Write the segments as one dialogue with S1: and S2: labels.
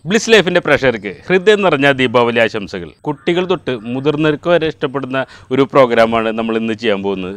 S1: Bliss ലൈഫിൻ്റെ പ്രേക്ഷകർക്ക് ഹൃദയം നിറഞ്ഞ ദീപാവലി ആശംസകൾ കുട്ടികൾ തൊട്ട് മുതിർന്നവർക്ക് വരെ ഇഷ്ടപ്പെടുന്ന ഒരു പ്രോഗ്രാമാണ് നമ്മൾ ഇന്ന് ചെയ്യാൻ പോകുന്നത്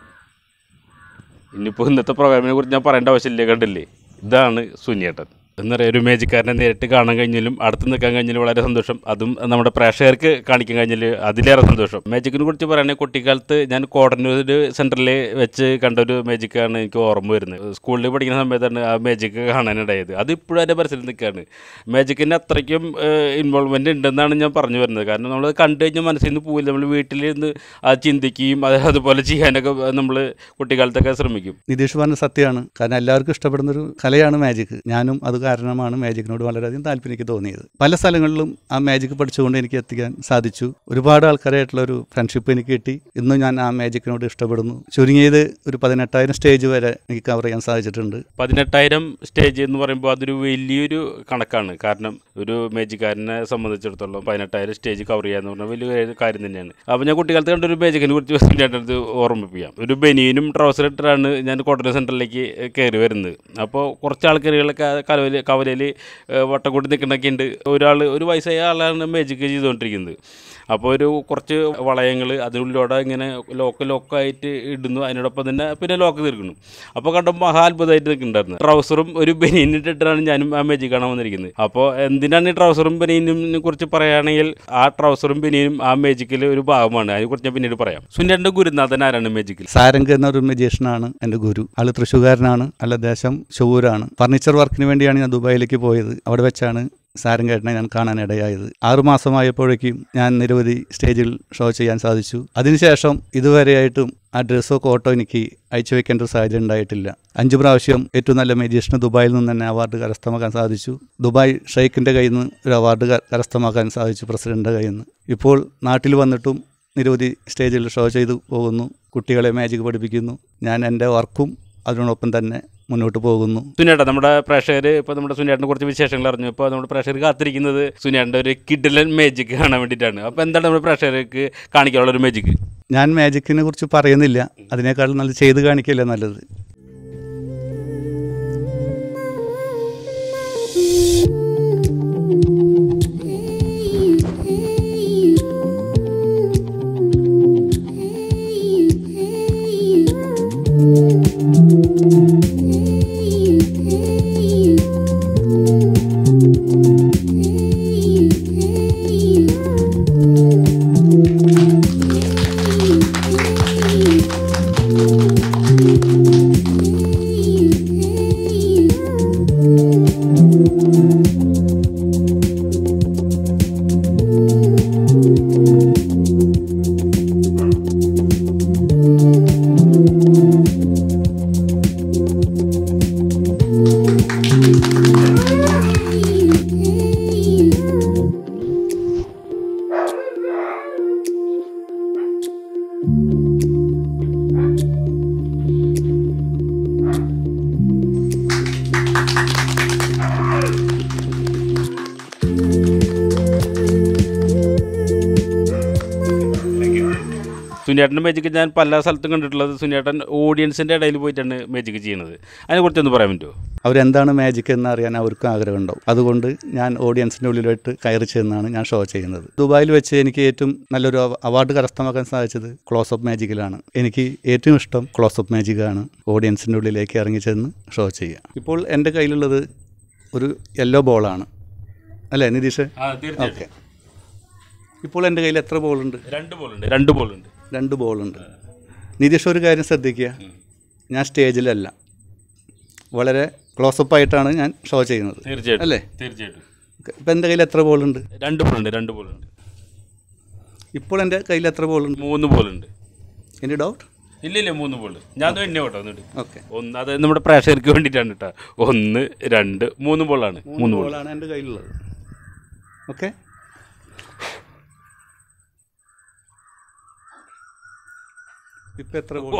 S1: ഇനിയിപ്പോൾ ഇന്നത്തെ പ്രോഗ്രാമിനെ കുറിച്ച് ഞാൻ പറയേണ്ട ആവശ്യമില്ല കണ്ടില്ലേ ഇതാണ് സുനിയേട്ടൻ എന്താ പറയുക ഒരു മേജിക്കാരനെ നേരിട്ട് കാണാൻ കഴിഞ്ഞാലും അടുത്ത് നിൽക്കാൻ കഴിഞ്ഞാലും വളരെ സന്തോഷം അതും നമ്മുടെ പ്രേക്ഷകർക്ക് കാണിക്കാൻ കഴിഞ്ഞാൽ അതിലേറെ സന്തോഷം മേജിക്കിനെ കുറിച്ച് പറയുകയാണെങ്കിൽ കുട്ടിക്കാലത്ത് ഞാൻ കോടന്നൂർ സെൻറ്ററിൽ വെച്ച് കണ്ട ഒരു മേജിക്കാണ് എനിക്ക് ഓർമ്മ വരുന്നത് സ്കൂളിൽ പഠിക്കുന്ന സമയത്താണ് ആ മേജിക്ക് കാണാനിടയത് അത് ഇപ്പോഴും എൻ്റെ പരിസരത്ത് നിൽക്കുകയാണ് മേജിക്കിന് അത്രയ്ക്കും ഇൻവോൾവ്മെൻ്റ് ഉണ്ടെന്നാണ് ഞാൻ പറഞ്ഞു വരുന്നത് കാരണം നമ്മൾ കണ്ടു കഴിഞ്ഞാൽ മനസ്സിൽ നിന്ന് പോവില്ല നമ്മൾ വീട്ടിലിരുന്ന് ആ ചിന്തിക്കുകയും അത് അതുപോലെ ചെയ്യാനൊക്കെ നമ്മൾ കുട്ടിക്കാലത്തൊക്കെ ശ്രമിക്കും
S2: നിതീഷ് പറഞ്ഞ സത്യമാണ് കാരണം എല്ലാവർക്കും ഇഷ്ടപ്പെടുന്ന ഒരു കലയാണ് മാജിക് ഞാനും അത് കാരണമാണ് മാജിക്കിനോട് വളരെയധികം താല്പര്യം എനിക്ക് തോന്നിയത് പല സ്ഥലങ്ങളിലും ആ മാജിക് പഠിച്ചുകൊണ്ട് എനിക്ക് എത്തിക്കാൻ സാധിച്ചു ഒരുപാട് ആൾക്കാരായിട്ടുള്ള ഒരു ഫ്രണ്ട്ഷിപ്പ് എനിക്ക് കിട്ടി ഇന്നും ഞാൻ ആ മാജിക്കിനോട് ഇഷ്ടപ്പെടുന്നു ചുരുങ്ങിയത് ഒരു പതിനെട്ടായിരം സ്റ്റേജ് വരെ എനിക്ക് കവർ ചെയ്യാൻ സാധിച്ചിട്ടുണ്ട്
S1: പതിനെട്ടായിരം സ്റ്റേജ് എന്ന് പറയുമ്പോൾ അതൊരു വലിയൊരു കണക്കാണ് കാരണം ഒരു മേജിക്കാരനെ സംബന്ധിച്ചിടത്തോളം പതിനെട്ടായിരം സ്റ്റേജ് കവർ ചെയ്യാന്ന് പറഞ്ഞാൽ വലിയ കാര്യം തന്നെയാണ് അപ്പോൾ ഞാൻ കുട്ടിക്കാലത്ത് കണ്ട ഒരു മേജിക്കിനെ കുറിച്ച് എൻ്റെ അടുത്ത് ഓർമ്മിപ്പിക്കാം ഒരു ബനിയനും ട്രൗസർ ഇട്ടിട്ടാണ് ഞാൻ കോട്ടയം സെൻറ്ററിലേക്ക് കയറി വരുന്നത് അപ്പോൾ കുറച്ച് ആൾക്കാരുകളൊക്കെ കലവൽ കവലയിൽ വട്ടം കൂടി നിൽക്കണൊക്കെ ഉണ്ട് ഒരാൾ ഒരു വയസ്സായ ആളാണ് മേജിക്ക് ചെയ്തുകൊണ്ടിരിക്കുന്നത് അപ്പോൾ ഒരു കുറച്ച് വളയങ്ങൾ അതിനുള്ളിലൂടെ ഇങ്ങനെ ലോക്ക് ലോക്കായിട്ട് ഇടുന്നു അതിനോടൊപ്പം തന്നെ പിന്നെ ലോക്ക് തീർക്കുന്നു അപ്പോൾ കണ്ടപ്പോൾ മഹാത്ഭുതമായിട്ട് നിൽക്കുന്നുണ്ടായിരുന്നു ട്രൗസറും ഒരു ബനിയനും ഇട്ടിട്ടാണ് ഞാനും ആ മേജിക് കാണാൻ വന്നിരിക്കുന്നത് അപ്പോൾ എന്തിനാണ് ഈ ട്രൗസറും ബനിയനും കുറിച്ച് പറയുകയാണെങ്കിൽ ആ ട്രൗസറും ബനിയനും ആ മേജിക്കിൽ ഒരു ഭാഗമാണ് അതിനെക്കുറിച്ച് ഞാൻ പിന്നീട് പറയാം സുനിയുടെ ഗുരുനാഥൻ ആരാണ് മേജിക്കിൽ
S2: സാരംഗ് എന്ന ഒരു മജിഷ്യനാണ് എൻ്റെ ഗുരു ആള് തൃശ്ശൂകാരനാണ് അല്ല ദേശം ഷൊവൂരാണ് ഫർണിച്ചർ വർക്കിന് വേണ്ടിയാണ് ഞാൻ ദുബായിലേക്ക് പോയത് അവിടെ വെച്ചാണ് സാരംഗേട്ടനെ ഞാൻ കാണാനിടയായത് ആറുമാസമായപ്പോഴേക്കും ഞാൻ നിരവധി സ്റ്റേജിൽ ഷോ ചെയ്യാൻ സാധിച്ചു അതിനുശേഷം ഇതുവരെയായിട്ടും ആ ഡ്രസ്സോ കോട്ടോ എനിക്ക് അയച്ചു വെക്കേണ്ട ഒരു സാഹചര്യം ഉണ്ടായിട്ടില്ല അഞ്ച് പ്രാവശ്യം ഏറ്റവും നല്ല മെജീഷ്യന് ദുബായിൽ നിന്ന് തന്നെ അവാർഡ് കരസ്ഥമാക്കാൻ സാധിച്ചു ദുബായ് ഷെയ്ഖിൻ്റെ കയ്യിൽ നിന്ന് ഒരു അവാർഡ് ക- കരസ്ഥമാക്കാൻ സാധിച്ചു പ്രസിഡൻ്റിൻ്റെ കയ്യിൽ നിന്ന് ഇപ്പോൾ നാട്ടിൽ വന്നിട്ടും നിരവധി സ്റ്റേജിൽ ഷോ ചെയ്തു പോകുന്നു കുട്ടികളെ മാജിക് പഠിപ്പിക്കുന്നു ഞാൻ എൻ്റെ വർക്കും അതിനോടൊപ്പം തന്നെ മുന്നോട്ട് പോകുന്നു
S1: സുനിയേട്ടൻ നമ്മുടെ പ്രേക്ഷകർ ഇപ്പോൾ നമ്മുടെ സുനിയേട്ടനെ കുറച്ച് വിശേഷങ്ങൾ അറിഞ്ഞു ഇപ്പോൾ നമ്മുടെ പ്രേക്ഷകർ കാത്തിരിക്കുന്നത് സുനിയേട്ടൻ്റെ ഒരു കിഡിലൻ മേജിക് കാണാൻ വേണ്ടിയിട്ടാണ് അപ്പോൾ എന്താണ് നമ്മുടെ പ്രേക്ഷകർക്ക് കാണിക്കാനുള്ള ഒരു മേജിക്
S2: ഞാൻ മാജിക്കിനെ കുറിച്ച് പറയുന്നില്ല അതിനേക്കാൾ നല്ല ചെയ്ത് കാണിക്കല്ലേ നല്ലത്
S1: സുനിയേട്ടൻ്റെ മേജിക് ഞാൻ പല സ്ഥലത്തും കണ്ടിട്ടുള്ളത് സുനിയേട്ടൻ ഓഡിയൻസിൻ്റെ ഇടയിൽ പോയിട്ടാണ് മേജിക് ചെയ്യുന്നത് അതിനെക്കുറിച്ചൊന്ന് പറയാൻ പറ്റുമോ
S2: അവരെന്താണ് മാജിക് എന്ന് അറിയാൻ അവർക്കും ആഗ്രഹമുണ്ടാവും അതുകൊണ്ട് ഞാൻ ഓഡിയൻസിൻ്റെ ഉള്ളിലോട്ട് കയറി ചെന്നാണ് ഞാൻ ഷോ ചെയ്യുന്നത് ദുബായിൽ വെച്ച് എനിക്ക് ഏറ്റവും നല്ലൊരു അവ- അവാർഡ് കരസ്ഥമാക്കാൻ സാധിച്ചത് ക്ലോസപ്പ് മാജിക്കിലാണ് എനിക്ക് ഏറ്റവും ഇഷ്ടം ക്ലോസപ്പ് മാജിക്കാണ് ഓഡിയൻസിൻ്റെ ഉള്ളിലേക്ക് ഇറങ്ങി ചെന്ന് ഷോ ചെയ്യുക ഇപ്പോൾ എൻ്റെ കയ്യിലുള്ളത് ഒരു യെല്ലോ ബോളാണ് അല്ലേ നിതീഷ് ഓക്കെ ഇപ്പോൾ എൻ്റെ കയ്യിൽ എത്ര ബോളുണ്ട്
S1: രണ്ട് ബോളുണ്ട് രണ്ട് ബോളുണ്ട്
S2: രണ്ട് ബോളുണ്ട് നിതീഷ് ഒരു കാര്യം ശ്രദ്ധിക്കുക ഞാൻ സ്റ്റേജിലല്ല വളരെ ക്ലോസപ്പ് ആയിട്ടാണ് ഞാൻ ഷോ ചെയ്യുന്നത്
S1: തീർച്ചയായിട്ടും
S2: അല്ലേ
S1: തീർച്ചയായിട്ടും
S2: ഇപ്പം എൻ്റെ കയ്യിൽ എത്ര ബോളുണ്ട്
S1: രണ്ട് ബോളുണ്ട് രണ്ട് ബോളുണ്ട്
S2: ഇപ്പോൾ എൻ്റെ കയ്യിൽ എത്ര ബോളുണ്ട്
S1: മൂന്ന് ബോളുണ്ട്
S2: എൻ്റെ ഡൗട്ട്
S1: ഇല്ല ഇല്ല മൂന്ന് ബോൾ ഞാൻ എണ്ണ കേട്ടോ എന്നിട്ട്
S2: ഓക്കെ
S1: ഒന്ന് അത് നമ്മുടെ പ്രേക്ഷകർക്ക് വേണ്ടിയിട്ടാണ് കേട്ടോ ഒന്ന് രണ്ട് മൂന്ന് ബോളാണ് മൂന്ന് ബോൾ
S2: ബോളാണ് എൻ്റെ കയ്യിലുള്ളത് ഓക്കെ ഇപ്പം എത്ര ബോൾ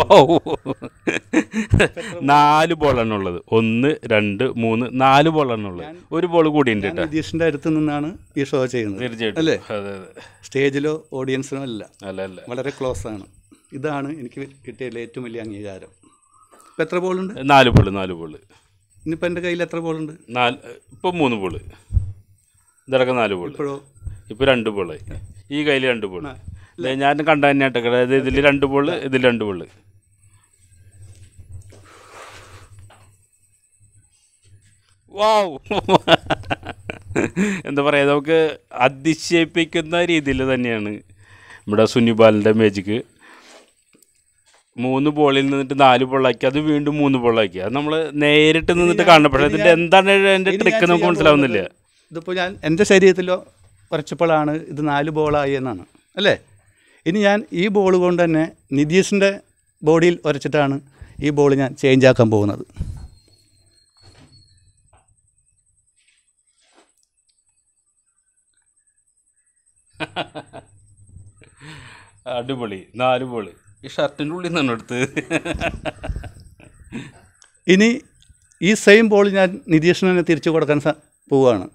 S1: നാല് ബോളാണ് ഉള്ളത് ഒന്ന് രണ്ട് മൂന്ന് നാല് ബോളാണ് ഉള്ളത് ഒരു ബോൾ കൂടിയുണ്ട് കേട്ടോ
S2: നിതീഷിൻ്റെ അടുത്ത് നിന്നാണ് ഈ ഷോ ചെയ്യുന്നത്
S1: തീർച്ചയായിട്ടും
S2: അല്ലേ?
S1: അതെ അതെ
S2: സ്റ്റേജിലോ ഓഡിയൻസിനോ അല്ല
S1: അല്ല അല്ല
S2: വളരെ ക്ലോസ് ആണ് ഇതാണ് എനിക്ക് കിട്ടിയതിൽ ഏറ്റവും വലിയ അംഗീകാരം ഇപ്പം എത്ര ബോളുണ്ട്
S1: നാല് ബോള് നാല് ബോള്
S2: ഇനിയിപ്പോൾ എൻ്റെ കയ്യിൽ എത്ര ബോളുണ്ട്
S1: നാല് ഇപ്പം മൂന്ന് ബോള് ഇതടക്കം നാല് ബോൾ
S2: ഇപ്പോഴോ
S1: ഇപ്പോൾ രണ്ട് ബോള് ഈ കയ്യിൽ രണ്ട് ബോൾ ഞാൻ കണ്ട തന്നെ ഇട്ടേക്കണെ. അതായത് ഇതിൽ രണ്ട് ബോൾ ഇതിൽ രണ്ട് ബോൾ വാവ് എന്താ പറയുക നമുക്ക് അതിശയിപ്പിക്കുന്ന രീതിയിൽ തന്നെയാണ് നമ്മുടെ സുനിബാലിൻ്റെ മേജിക്ക് മൂന്ന് ബോളിൽ നിന്നിട്ട് നാല് ബോളാക്കി അത് വീണ്ടും മൂന്ന് ബോളാക്കി അത് നമ്മൾ നേരിട്ട് നിന്നിട്ട് കാണണം പക്ഷേ ഇതിൻ്റെ എന്താണ് അതിൻ്റെ
S2: ഇനി ഞാൻ
S1: ട്രിക്ക് നമുക്ക്
S2: ചെയ്യാൻ
S1: മനസ്സിലാവുന്നില്ല
S2: പോകുന്നത് ഇതിപ്പോൾ ഞാൻ എൻ്റെ ശരീരത്തിലോ ഉറച്ചപ്പോഴാണ് ഇത് നാല് ബോളായി എന്നാണ് അല്ലേ ഇനി ഞാൻ ഈ ബോൾ കൊണ്ട് തന്നെ നിതീഷിൻ്റെ ബോഡിയിൽ ഉരച്ചിട്ടാണ് ഈ ബോൾ ഞാൻ ചേഞ്ച് ആക്കാൻ പോകുന്നത്
S1: അടിപൊളി നാല് ബോള് ഈ ഷർട്ടിൻ്റെ ഉള്ളിൽ നിന്നാണ് എടുത്ത്
S2: ഇനി ഈ സെയിം ബോൾ ഞാൻ നിതീഷിന് തന്നെ തിരിച്ചു കൊടുക്കാൻ സ പോവുകയാണ്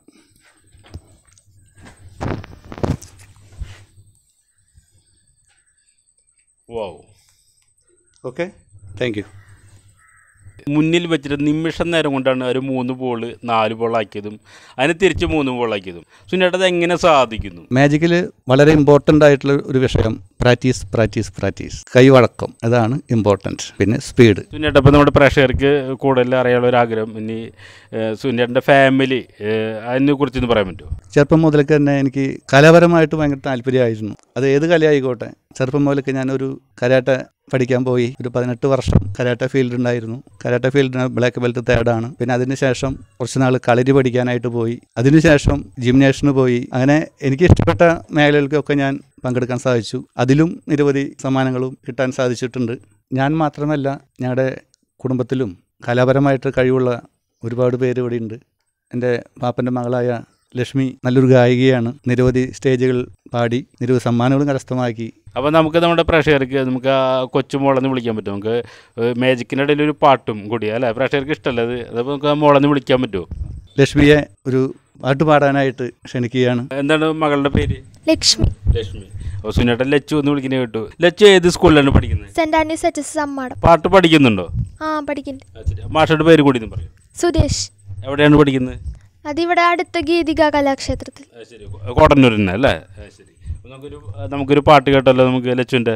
S1: വാവ്
S2: ഓക്കെ താങ്ക് യു
S1: മുന്നിൽ വെച്ചിട്ട് നിമിഷം നേരം കൊണ്ടാണ് ഒരു മൂന്ന് ബോൾ നാല് ബോളാക്കിയതും അതിന് തിരിച്ച് മൂന്ന് ബോളാക്കിയതും സുനേട്ടത് എങ്ങനെ സാധിക്കുന്നു
S2: മാജിക്കിൽ വളരെ ഇമ്പോർട്ടൻ്റ് ആയിട്ടുള്ള ഒരു വിഷയം പ്രാക്ടീസ് പ്രാക്ടീസ് പ്രാക്ടീസ് കൈവഴക്കം അതാണ് ഇമ്പോർട്ടൻറ്റ് പിന്നെ സ്പീഡ്
S1: സുനേട്ട ഇപ്പം നമ്മുടെ പ്രേക്ഷകർക്ക് കൂടുതൽ അറിയാനുള്ള ഒരു ആഗ്രഹം ഇനി സുനേട്ടൻ്റെ ഫാമിലി അതിനെ കുറിച്ചൊന്ന് പറയാൻ പറ്റുമോ
S2: ചെറുപ്പം മുതലൊക്കെ തന്നെ എനിക്ക് കലാപരമായിട്ട് ഭയങ്കര താല്പര്യമായിരുന്നു അത് ഏത് കലയായിക്കോട്ടെ ചെറുപ്പം മുതലൊക്കെ ഞാനൊരു കരാട്ട പഠിക്കാൻ പോയി ഒരു പതിനെട്ട് വർഷം കരാട്ട ഫീൽഡ് ഉണ്ടായിരുന്നു കരാട്ട ഫീൽഡിന് ബ്ലാക്ക് ബെൽറ്റ് തേർഡാണ് പിന്നെ അതിനുശേഷം കുറച്ച് നാൾ കളരി പഠിക്കാനായിട്ട് പോയി അതിനുശേഷം ജിംനേഷന് പോയി അങ്ങനെ എനിക്ക് ഇഷ്ടപ്പെട്ട മേഖലകൾക്കൊക്കെ ഞാൻ പങ്കെടുക്കാൻ സാധിച്ചു അതിലും നിരവധി സമ്മാനങ്ങളും കിട്ടാൻ സാധിച്ചിട്ടുണ്ട് ഞാൻ മാത്രമല്ല ഞങ്ങളുടെ കുടുംബത്തിലും കലാപരമായിട്ട് കഴിവുള്ള ഒരുപാട് പേര് ഇവിടെ ഉണ്ട് എൻ്റെ പാപ്പൻ്റെ മകളായ ലക്ഷ്മി നല്ലൊരു ഗായികയാണ് നിരവധി സ്റ്റേജുകൾ പാടി നിരവധി സമ്മാനങ്ങളും കരസ്ഥമാക്കി
S1: അപ്പോൾ നമുക്ക് നമ്മുടെ പ്രേക്ഷകർക്ക് നമുക്ക് ആ കൊച്ചുമോളെന്ന് വിളിക്കാൻ പറ്റും നമുക്ക് മേജിക്കിൻ്റെ ഇടയിൽ ഒരു പാട്ടും കൂടി അല്ലേ പ്രേക്ഷകർക്ക് ഇഷ്ടമല്ല അത് അതപ്പോൾ നമുക്ക് ആ മോളെന്ന് വിളിക്കാൻ പറ്റുമോ
S2: ലക്ഷ്മിയെ ഒരു പാട്ട് പാടാനായിട്ട് ക്ഷണിക്കുകയാണ്
S1: എന്താണ് മകളുടെ പേര്
S3: ലക്ഷ്മി
S1: ലക്ഷ്മി അപ്പോൾ സുനേട്ടൻ ലച്ചു എന്ന് വിളിക്കുന്നത് കേട്ടു ലച്ചു ഏത് സ്കൂളിലാണ് പഠിക്കുന്നത്
S3: saint Andrews H S Ammadam
S1: പാട്ട് പഠിക്കുന്നുണ്ടോ
S3: ആ പഠിക്കുന്നുണ്ട്
S1: ആ, ശരി. മാഷയുടെ പേര് കൂടി ഒന്ന് പറയും
S3: സുരേഷ്
S1: എവിടെയാണ് പഠിക്കുന്നത്
S3: അതിവിടെ അടുത്ത ഗീതിക കലാക്ഷേത്രത്തിൽ
S1: ആ, ശരി കോട്ടന്നൂർ തന്നെ അല്ലേ ആ, ശരി അപ്പോൾ നമുക്കൊരു നമുക്കൊരു പാട്ട് കേട്ടല്ലോ നമുക്ക് ലച്ചുവിൻ്റെ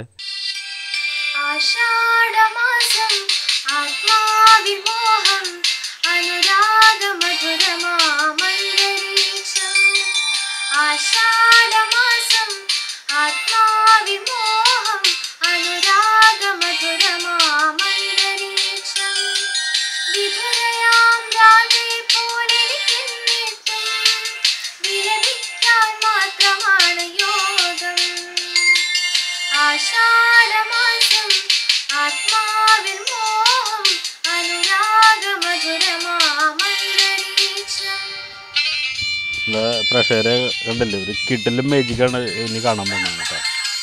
S3: ആഷാഢമാസം ആത്മാവിമോഹം അനുരാഗമധുരമാമന്തരീക്ഷം ആഷാഢമാസം ആത്മാവിമോഹം അനുരാഗമധുരമാമന്തരീക്ഷം വിധുരയാം രാധേ പോലെനിക്കെന്നിട്ടും വിലപിക്കാൻ മാത്രമാണ് യോഗം ആഷാഢമാസം ആത്മാവിൽ മോഹം അനുരാഗമധുരമാമന്തരീക്ഷം
S1: പ്രേക്ഷകരെ കണ്ടല്ലേ ഒരു കിട്ടലും മേജിക്കാണ് ഇനി കാണാൻ പോകുന്നത് കേട്ടോ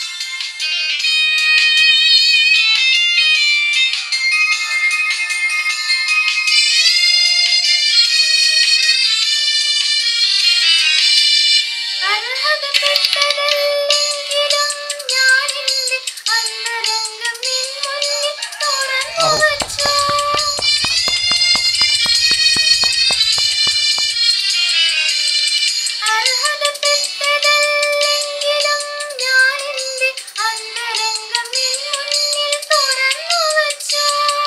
S3: അർഹതപ്പെട്ടതല്ലെങ്കിലും ഞാനിന്റെ അന്തരംഗം നിൻ മുന്നിൽ തുറന്നു വച്ചു അർഹതപ്പെട്ടതല്ലെങ്കിലും ഞാനെന്റെ അന്തരംഗം നിൻ മുന്നിൽ തുറന്നു വച്ചു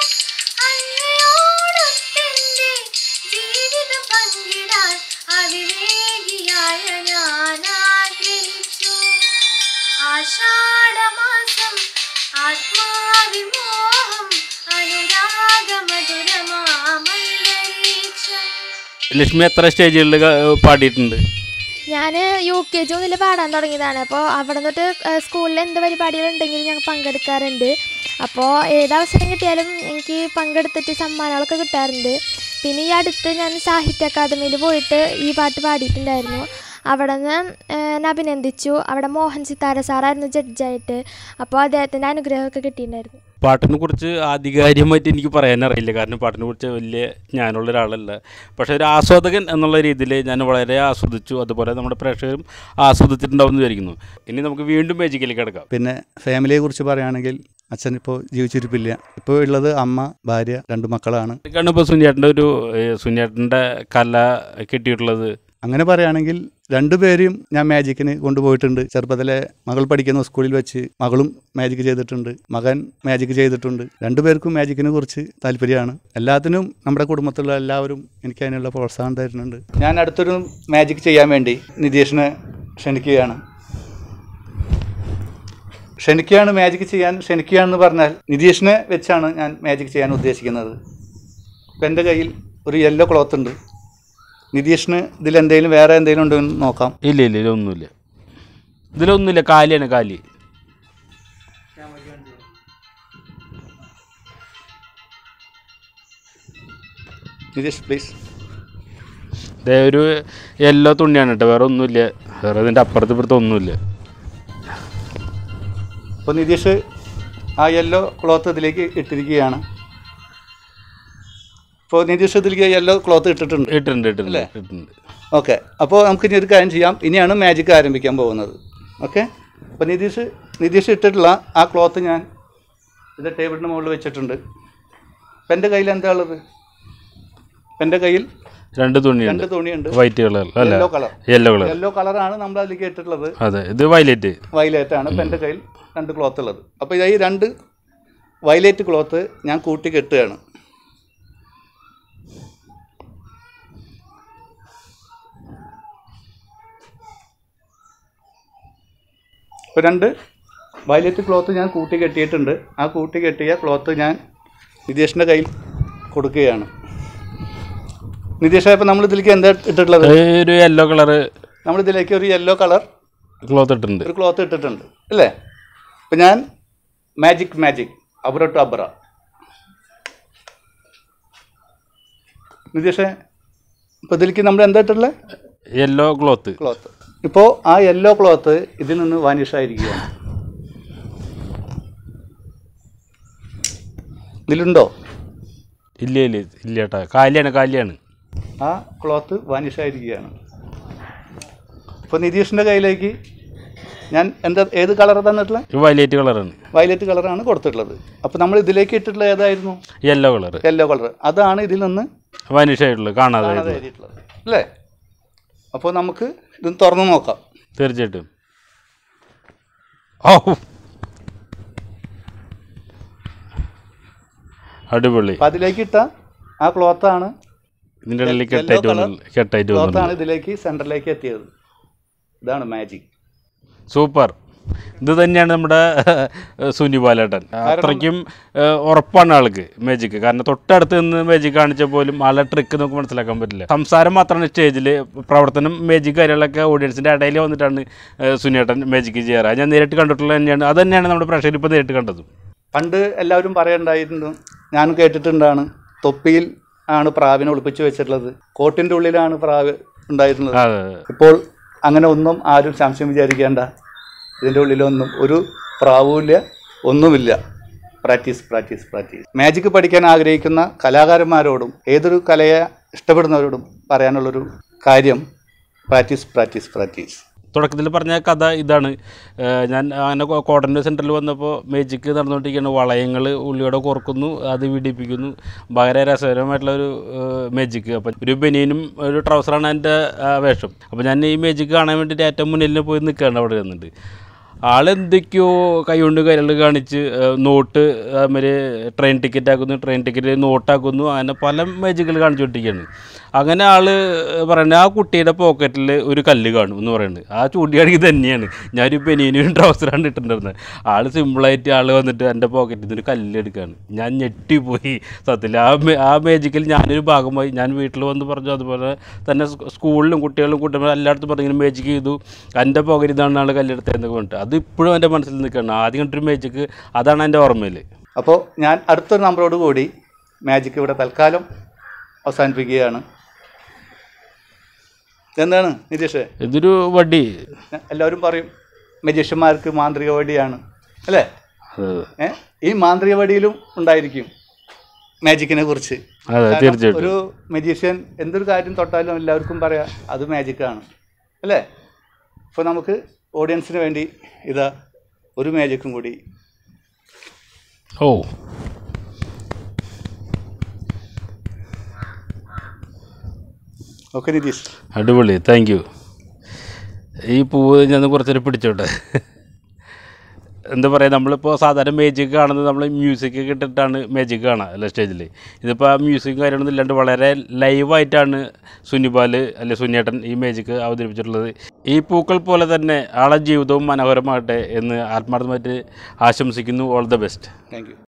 S3: അങ്ങയോടൊത്തെന്റെ ജീവിതം പങ്കിടാൻ അവിവേകിയായ ഞാൻ ആഗ്രഹിച്ചു ആഷാഢമാസം ആത്മാവിമോഹം അനുരാഗമധുരമാമന്തരീക്ഷം
S1: ലക്ഷ്മി എത്ര സ്റ്റേജുകളിൽ പാടിയിട്ടുണ്ട്
S3: ഞാൻ യു കെ ജി മുതൽ പാടാൻ തുടങ്ങിയതാണ് അപ്പോൾ അവിടെ നിന്നിട്ട് സ്കൂളിൽ എന്ത് പരിപാടികളുണ്ടെങ്കിലും ഞങ്ങൾ പങ്കെടുക്കാറുണ്ട് അപ്പോൾ ഏതവസരം കിട്ടിയാലും എനിക്ക് പങ്കെടുത്തിട്ട് സമ്മാനങ്ങളൊക്കെ കിട്ടാറുണ്ട് പിന്നെ ഈ അടുത്ത് ഞാൻ സാഹിത്യ അക്കാദമിയിൽ പോയിട്ട് ഈ പാട്ട് പാടിയിട്ടുണ്ടായിരുന്നു അവിടെ നിന്ന് എന്നെ അഭിനന്ദിച്ചു അവിടെ മോഹൻ സിത്താര സാറായിരുന്നു ജഡ്ജായിട്ട് അപ്പോൾ അദ്ദേഹത്തിൻ്റെ അനുഗ്രഹമൊക്കെ കിട്ടിയിട്ടുണ്ടായിരുന്നു
S1: പാട്ടിനെ കുറിച്ച് ആധികാരികമായിട്ട് എനിക്ക് പറയാനറിയില്ല കാരണം പാട്ടിനെ കുറിച്ച് വലിയ ജ്ഞാനമുള്ള ഒരാളല്ല പക്ഷേ ഒരു ആസ്വാദകൻ എന്നുള്ള രീതിയിൽ ഞാൻ വളരെ ആസ്വദിച്ചു അതുപോലെ നമ്മുടെ പ്രേക്ഷകരും ആസ്വദിച്ചിട്ടുണ്ടാവും എന്ന് വിചാരിക്കുന്നു ഇനി നമുക്ക് വീണ്ടും മേജിക്കിലേക്ക് കിടക്കാം
S2: പിന്നെ ഫാമിലിയെ കുറിച്ച് പറയുകയാണെങ്കിൽ അച്ഛൻ ഇപ്പോൾ ജീവിച്ചിരിപ്പില്ല ഇപ്പോൾ ഉള്ളത് അമ്മ ഭാര്യ രണ്ട് മക്കളാണ്
S1: ഇതൊക്കെയാണ് ഇപ്പോൾ സുനിയേട്ടൻ്റെ ഒരു ഏഹ്, സുനിയേട്ടൻ്റെ കല കിട്ടിയിട്ടുള്ളത്
S2: അങ്ങനെ പറയുകയാണെങ്കിൽ രണ്ടുപേരെയും ഞാൻ മാജിക്കിന് കൊണ്ടുപോയിട്ടുണ്ട് ചെറുപ്പത്തിലെ മകൾ പഠിക്കുന്ന സ്കൂളിൽ വെച്ച് മകളും മാജിക് ചെയ്തിട്ടുണ്ട് മകൻ മാജിക് ചെയ്തിട്ടുണ്ട് രണ്ടുപേർക്കും മാജിക്കിനെ കുറിച്ച് താല്പര്യമാണ് എല്ലാത്തിനും നമ്മുടെ കുടുംബത്തിലുള്ള എല്ലാവരും എനിക്ക് അതിനുള്ള പ്രോത്സാഹനം തരുന്നുണ്ട് ഞാൻ അടുത്തൊരു മാജിക് ചെയ്യാൻ വേണ്ടി നിതീഷിനെ ക്ഷണിക്കുകയാണ് ക്ഷണിക്കുകയാണ് മാജിക് ചെയ്യാൻ ക്ഷണിക്കുകയാണെന്ന് പറഞ്ഞാൽ നിതീഷിനെ വെച്ചാണ് ഞാൻ മാജിക് ചെയ്യാൻ ഉദ്ദേശിക്കുന്നത് ഇപ്പം എൻ്റെ കയ്യിൽ ഒരു യെല്ലോ ക്ലോത്ത് ഉണ്ട് നിതീഷിന് ഇതിൽ എന്തെങ്കിലും വേറെ എന്തെങ്കിലും ഉണ്ടോ എന്ന് നോക്കാം
S1: ഇല്ല ഇല്ല ഇതൊന്നുമില്ല ഇതിലൊന്നുമില്ല കാലിയാണ് കാലി
S2: നിതീഷ് പ്ലീസ്
S1: ദേ ഒരു യെല്ലോ തുണിയാണ് കേട്ടോ വേറെ ഒന്നുമില്ല വേറെ ഇതിൻ്റെ അപ്പുറത്ത് ഇപ്പുറത്ത് ഒന്നുമില്ല
S2: അപ്പോൾ നിതീഷ് ആ യെല്ലോ ക്ലോത്ത് ഇതിലേക്ക് ഇട്ടിരിക്കുകയാണ് ഇപ്പോൾ നിതീഷ് ഇതിലേക്ക് യെല്ലോ ക്ലോത്ത് ഇട്ടിട്ടുണ്ട്
S1: ഇട്ടിട്ടുണ്ട് ഇട്ടിട്ടുണ്ട് ഇട്ടിട്ടുണ്ട്
S2: ഓക്കെ അപ്പോൾ നമുക്ക് ഇനി ഒരു കാര്യം ചെയ്യാം ഇനിയാണ് മാജിക് ആരംഭിക്കാൻ പോകുന്നത് ഓക്കെ അപ്പോൾ നിതീഷ് നിതീഷ് ഇട്ടിട്ടുള്ള ആ ക്ലോത്ത് ഞാൻ ഇത് ടേബിളിന് മുകളിൽ വെച്ചിട്ടുണ്ട് ഇപ്പം എൻ്റെ കയ്യിൽ എന്താ ഉള്ളത് ഇപ്പം എൻ്റെ കയ്യിൽ
S1: രണ്ട് തുണിയുണ്ട്
S2: രണ്ട് തുണിയുണ്ട്
S1: വൈറ്റ് കളർ അല്ല
S2: yellow colour
S1: yellow colour
S2: yellow കളറാണ് നമ്മൾ അതിലേക്ക് ഇട്ടിട്ടുള്ളത്
S1: അതെ ഇത് വയലറ്റ്
S2: വയലറ്റ് ആണ് ഇപ്പം എൻ്റെ കയ്യിൽ രണ്ട് ക്ലോത്ത് ഉള്ളത് അപ്പോൾ ഈ രണ്ട് വയലറ്റ് ക്ലോത്ത് ഞാൻ കൂട്ടി കെട്ടുകയാണ് ഇപ്പോൾ രണ്ട് വയലറ്റ് ക്ലോത്ത് ഞാൻ കൂട്ടി കെട്ടിയിട്ടുണ്ട് ആ കൂട്ടി കെട്ടിയ ക്ലോത്ത് ഞാൻ നിതീഷിൻ്റെ കയ്യിൽ കൊടുക്കുകയാണ് നിതീഷ ഇപ്പം നമ്മൾ ഇതിലേക്ക് എന്താ ഇട്ടിട്ടുള്ളത്
S1: ഒരു യെല്ലോ കളറ്
S2: നമ്മൾ ഇതിലേക്ക് ഒരു യെല്ലോ കളർ
S1: ക്ലോത്ത് ഇട്ടിട്ടുണ്ട്
S2: ഒരു ക്ലോത്ത് ഇട്ടിട്ടുണ്ട് അല്ലേ അപ്പം ഞാൻ magic magic abra to abra നിതീഷേ ഇപ്പോൾ ഇതിലേക്ക് നമ്മൾ എന്താ ഇട്ടിട്ടുള്ളത്
S1: യെല്ലോ ക്ലോത്ത്
S2: ക്ലോത്ത് ഇപ്പോൾ ആ യെല്ലോ ക്ലോത്ത് ഇതിൽ നിന്ന് വാനിഷ് ആയിരിക്കുകയാണ് ഇതിലുണ്ടോ
S1: ഇല്ല ഇല്ല ഇല്ല ചേട്ടാ കാലിയാണ് കാലിയാണ്
S2: ആ ക്ലോത്ത് വാനിഷ് ആയിരിക്കുകയാണ് ഇപ്പോൾ നിതീഷിൻ്റെ കയ്യിലേക്ക് ഞാൻ എന്താ ഏത് കളർ തന്നിട്ടുള്ളത്
S1: ഇത് വയലറ്റ് കളറാണ്
S2: വയലറ്റ് കളറാണ് കൊടുത്തിട്ടുള്ളത് അപ്പോൾ നമ്മൾ ഇതിലേക്ക് ഇട്ടിട്ടുള്ള ഏതായിരുന്നു
S1: യെല്ലോ കളർ
S2: യെല്ലോ കളർ അതാണ് ഇതിൽ നിന്ന്
S1: വനിഷ് ആയിട്ടുള്ളത് കാണാതെ
S2: കാണാതെ എഴുതിയിട്ടുള്ളത് അല്ലേ അപ്പോൾ നമുക്ക് ഇത് തുറന്ന് നോക്കാം
S1: തീർച്ചയായിട്ടും ഓ അടിപൊളി
S2: അപ്പോൾ അതിലേക്ക് ഇട്ട ആ ക്ലോത്താണ്
S1: ഇതിൻ്റെ ഇടയിൽ
S2: Yellow
S1: കെട്ടായിട്ട്
S2: colour
S1: വന്നു കെട്ടായിട്ട് വന്നു
S2: ക്ലോത്താണ് ഇതിലേക്ക് സെൻറ്ററിലേക്ക് എത്തിയത് ഇതാണ് മാജിക്
S1: സൂപ്പർ ഇത് തന്നെയാണ് നമ്മുടെ സുനി ബാലേട്ടൻ അത്രയ്ക്കും ഏഹ്, ഉറപ്പാണ് ആൾക്ക് മാജിക് കാരണം തൊട്ടടുത്ത് നിന്ന് മാജിക് കാണിച്ച പോലും ആളുടെ ട്രിക്ക് നമുക്ക് മനസ്സിലാക്കാൻ പറ്റില്ല സംസാരം മാത്രമാണ് സ്റ്റേജിൽ പ്രവർത്തനം മാജിക് കാര്യങ്ങളൊക്കെ ഓഡിയൻസിൻ്റെ ഇടയിൽ വന്നിട്ടാണ് ഏഹ്, സുനിയേട്ടൻ മാജിക് ചെയ്യാറ് അത് ഞാൻ നേരിട്ട് കണ്ടിട്ടുള്ളത് തന്നെയാണ് അത് തന്നെയാണ് നമ്മുടെ പ്രേക്ഷകർ ഇപ്പോൾ നേരിട്ട് കണ്ടത്
S2: പണ്ട് എല്ലാവരും പറയണ്ടായിരുന്നു ഞാൻ കേട്ടിട്ടുണ്ടാണ് തൊപ്പിയിൽ ആണ് പ്രാവിനെ ഒളിപ്പിച്ച് വെച്ചിട്ടുള്ളത് കോട്ടിൻ്റെ ഉള്ളിലാണ് പ്രാവ് ഉണ്ടായിരുന്നത്
S1: അതെ
S2: ഇപ്പോൾ അങ്ങനെ ഒന്നും ആരും സംശയം വിചാരിക്കേണ്ട ഇതിൻ്റെ ഉള്ളിലൊന്നും ഒരു പ്രാവുമില്ല ഒന്നുമില്ല പ്രാക്ടീസ് പ്രാക്ടീസ് പ്രാക്ടീസ് മാജിക് പഠിക്കാൻ ആഗ്രഹിക്കുന്ന കലാകാരന്മാരോടും ഏതൊരു കലയെ ഇഷ്ടപ്പെടുന്നവരോടും പറയാനുള്ളൊരു കാര്യം പ്രാക്ടീസ് പ്രാക്ടീസ് പ്രാക്ടീസ്
S1: തുടക്കത്തിൽ പറഞ്ഞ കഥ ഇതാണ് ഏഹ് ഞാൻ അങ്ങനെ കോ- കോട്ടൻ്റെ സെൻറ്ററിൽ വന്നപ്പോൾ മേജിക്ക് നടന്നുകൊണ്ടിരിക്കുകയാണ് വളയങ്ങൾ ഉള്ളിയോടെ കോർക്കുന്നു അത് വിടിപ്പിക്കുന്നു വളരെ രസകരമായിട്ടുള്ള ഒരു മേജിക്ക് അപ്പം ഒരു ബനിയനും ഒരു ട്രൗസറാണ് എൻ്റെ ആ, വേഷം അപ്പോൾ ഞാൻ ഈ മേജിക്ക് കാണാൻ വേണ്ടിയിട്ട് ഏറ്റവും മുന്നിൽ പോയി നിൽക്കുകയാണ് അവിടെ നിന്നിട്ട് ആളെന്തൊക്കെയോ കൈകൊണ്ട് കരൾ കാണിച്ച് ഏഹ്, നോട്ട് അതുമാതിരി ട്രെയിൻ ടിക്കറ്റ് ആക്കുന്നു ട്രെയിൻ ടിക്കറ്റ് നോട്ടാക്കുന്നു അങ്ങനെ പല മേജിക്കുകൾ കാണിച്ചുകൊണ്ടിരിക്കുകയാണ് അങ്ങനെ ആൾ പറയുന്നത് ആ കുട്ടിയുടെ പോക്കറ്റിൽ ഒരു കല്ല് കാണും എന്ന് പറയുന്നത് ആ ചൂണ്ടിയാണെങ്കിൽ തന്നെയാണ് ഞാനൊരു പെനീനും ട്രൗസറാണ് ഇട്ടിട്ടുണ്ടായിരുന്നത് ആൾ സിമ്പിളായിട്ട് ആൾ വന്നിട്ട് എൻ്റെ പോക്കറ്റിൽ നിന്ന് ഒരു കല്ല് എടുക്കുകയാണ് ഞാൻ ഞെട്ടിപ്പോയി സത്യത്തിൽ ആ മേ- ആ മേജിക്കിൽ ഞാനൊരു ഭാഗമായി ഞാൻ വീട്ടിൽ വന്ന് പറഞ്ഞു അതുപോലെ തന്നെ സ് സ്കൂളിലും കുട്ടികളും കുട്ടികളും എല്ലായിടത്തും പറഞ്ഞു ഇങ്ങനെ മേജിക്ക് ചെയ്തു എൻ്റെ പോക്കറ്റിൽ നിന്നാണ് ആൾ കല്ലെടുത്തതെന്നൊക്കെ പറഞ്ഞിട്ട് അത് ഇപ്പോഴും എൻ്റെ മനസ്സിൽ നിൽക്കുകയാണ് ആദ്യം കണ്ടൊരു മേജിക്ക് അതാണ് എൻ്റെ ഓർമ്മയിൽ
S2: അപ്പോൾ ഞാൻ അടുത്തൊരു നമ്പറോട് കൂടി മാജിക് ഇവിടെ തൽക്കാലം അവസാനിപ്പിക്കുകയാണ് എന്താണ് നിതീഷ്
S1: ഇതൊരു വടി
S2: എല്ലാവരും പറയും മജീഷ്യന്മാർക്ക് മാന്ത്രിക വടിയാണ് അല്ലേ
S1: അതെ
S2: ഏ ഈ മാന്ത്രിക വടിയിലും ഉണ്ടായിരിക്കും മാജിക്കിനെ കുറിച്ച്
S1: അതെ
S2: കാരണം
S1: തീർച്ചയായിട്ടും
S2: ഒരു മജീഷ്യൻ എന്തൊരു കാര്യം തൊട്ടാലും എല്ലാവർക്കും പറയാം അത് മാജിക്കാണ് അല്ലേ ഇപ്പോൾ നമുക്ക് ഓഡിയൻസിന് വേണ്ടി ഇതാ ഒരു മാജിക്കും കൂടി
S1: ഓ
S2: ഓക്കെ നിതീഷ്
S1: അടിപൊളി താങ്ക് യു ഈ പൂവ് ഞാൻ കുറച്ചേരം പിടിച്ചോട്ടെ എന്താ പറയുക നമ്മളിപ്പോൾ സാധാരണ മേജിക് കാണുന്നത് നമ്മൾ മ്യൂസിക് ഇട്ടിട്ടാണ് മേജിക് കാണുക അല്ല സ്റ്റേജിൽ ഇതിപ്പോൾ ആ മ്യൂസിക് കാര്യങ്ങളൊന്നും ഇല്ലാണ്ട് വളരെ ലൈവായിട്ടാണ് സുനിബാൽ അല്ലെ സുനിയേട്ടൻ ഈ മേജിക് അവതരിപ്പിച്ചിട്ടുള്ളത് ഈ പൂക്കൾ പോലെ തന്നെ ആളെ ജീവിതവും മനോഹരമാകട്ടെ എന്ന് ആത്മാർത്ഥമായിട്ട് ആശംസിക്കുന്നു all the best
S2: thank U